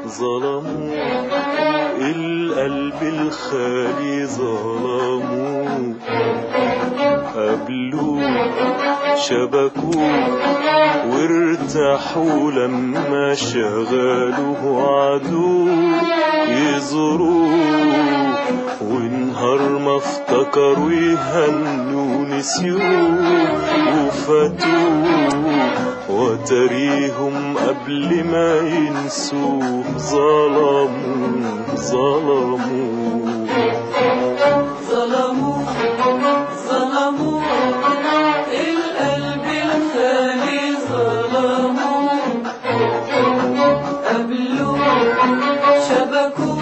ظلموا القلب الخالي ظلموا قبلوه شبكوه وارتاحوا لما شغلوه عدو يزوروه ونهار ما افتكروا يهنوا نسيوه وفاتوه وتريهم قبل ما ينسوه ظلموا ظلموا ظلموا ظلموا القلب الخالي ظلموا قبلوا شبكوا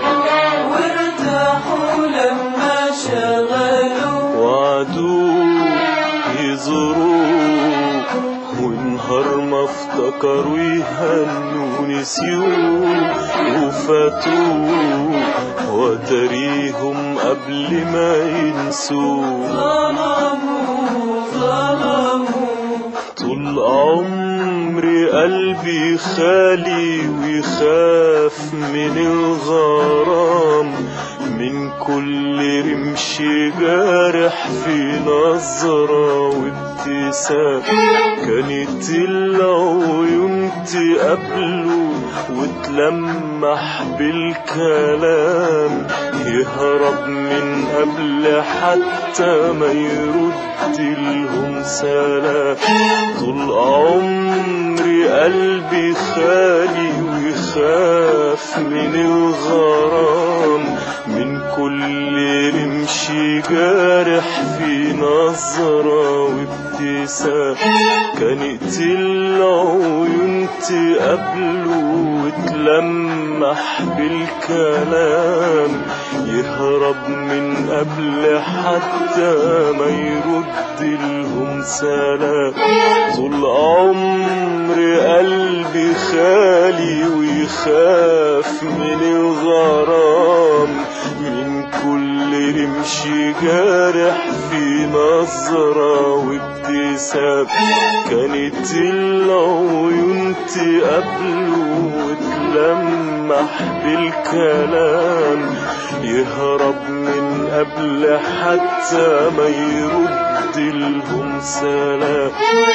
وارتاحوا لما شغلوا وعدوه يزوروه ونهار ما افتكروا يهنوا نسيوه وفاتوه وتريهم قبل ما ينسوه ظلموا ظلموا طول عمري قلبي خالي ويخاف من الغرام من كل رمش جارح في نظرة وابتسام كانت العيون تقابله وتلمح بالكلام يهرب من قبل حتى ما يرد لهم سلام طول عمري قلبي خالي ويخاف من الغرام من كل رمش جارح في نظرة وابتسام كانت العيون تقابله وتلمح بالكلام يهرب من قبل حتى ما يرد لهم سلام طول عمري قلبي خالي ويخاف من الغرام من كل رمش جارح في نظرة وابتسام كانت العيون تقابله وتلمح بالكلام يهرب من قبل حتى ما يرد لهم سلام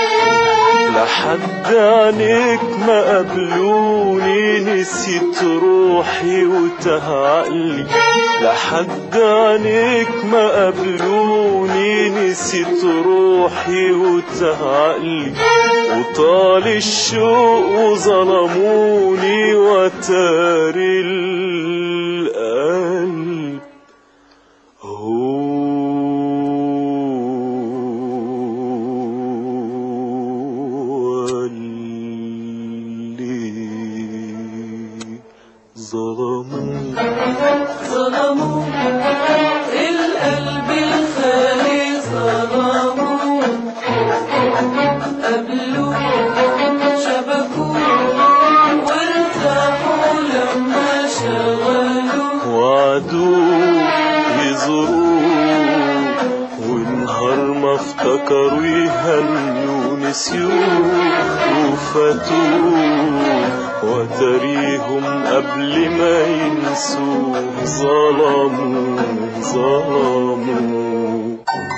لحد عينيك ما قبلوني نسيت روحي وتاه عقلي لحد عينيك ما قبلوني نسيت روحي وتاه عقلي وطال الشوق وظلموني وتاري القلب هو اللي ظلموا ظلموا القلب الخالي ظلموا قبلوا شبكوا وارتاحوا لما شغلوا وعدوه يزوروه ونهار ما افتكروا يهنوا نسيوه وفاتوه وتريهم قبل ما ينسوه ظلموا ظلموا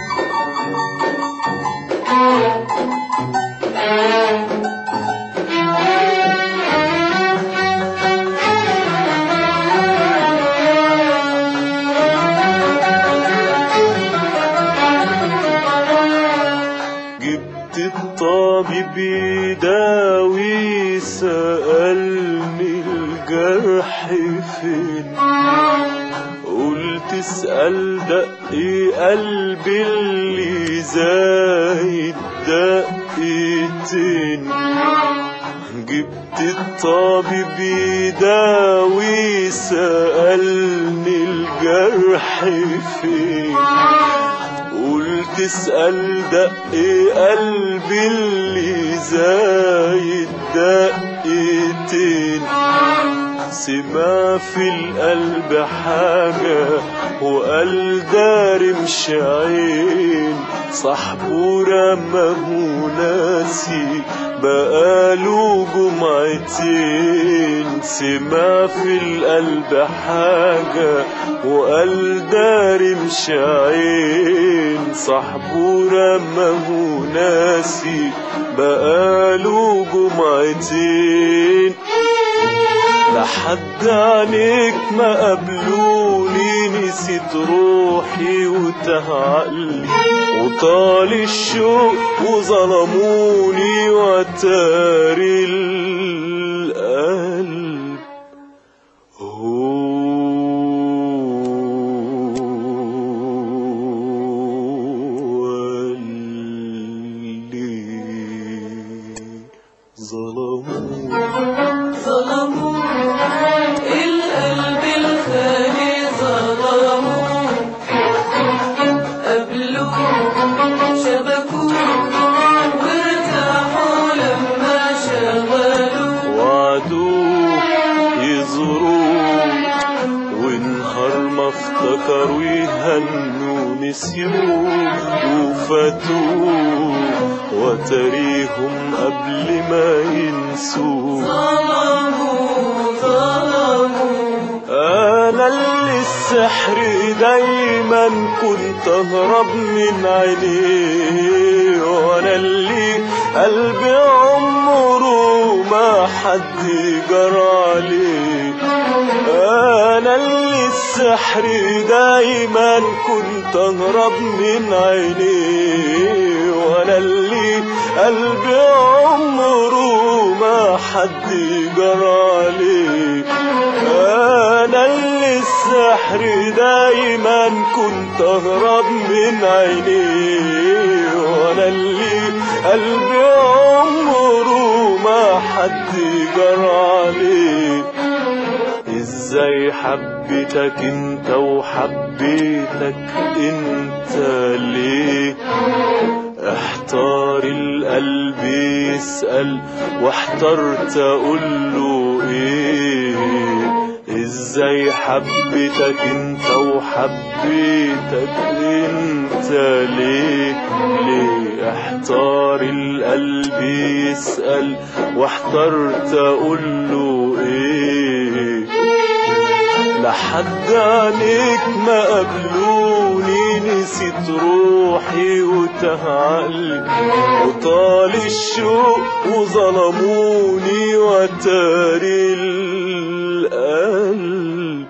جبت الطبيب يداوي سألني الجرح فين قلت اسأل دقي قلبي اللي زايد دقيتين جبت الطبيب يداوي سألني الجرح فين قلت اسأل دقي قلبي اللي زايد دقيتين سمع في القلب حاجة وقال داري مش عين صاحبه رماه ناسي بقاله جمعتين سمع في القلب حاجة وقال داري مش عين صاحبه رماه ناسي بقاله جمعتين لحد عليك ما قبلوني نسيت روحي وتاه عقلي وطال الشوق وظلموني وتاري القلب هو اللي ظلموني ظلموا القلب الخالي ظلموا قبلوا شبكوا وارتاحوا لما شغلوا وعدوه يزوروه ونهار ما افتكروا يهنوا نسيوه وفاتوه وتريهم قبل ما ينسوه ظلموا ظلموا انا اللي السحر دايما كنت اهرب من عينيه وانا اللي قلبي عمره ما حد جرى عليه انا اللي السحر دايما كنت اهرب من عينيه وانا اللي قلبي عمره ما حد جرى عليه انا اللي السحر دايما كنت اهرب من عينيه وانا اللي قلبي عمره ما حد جرى عليه ازاي حبيتك انت وحبيتك انت ليه احتار القلب يسأل واحترت اقول له ايه ازاي حبيتك انت وحبيتك انت ليه ليه احتار القلب يسأل واحترت اقول له ايه لحد عليك ما قبلوني نسيت روحي وتاه عقلي وطال الشوق وظلموني وتاري القلب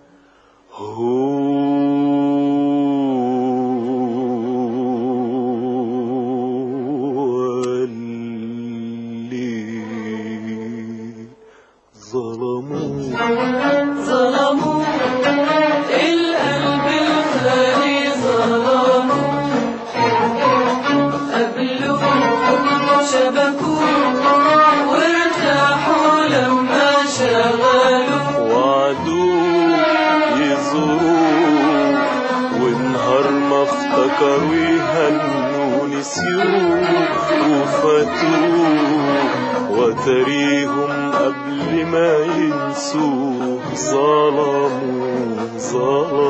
هو اللي ظلموني ظلموا القلب الخالي ظلموا قبلوا شبكوا وارتاحوا لما شغلوا وعدوه يزوروه ونهار ما افتكروا يهنوا نسيوه وفاتوه وتريهم قبل ما ينسوه ظلموا ظلموا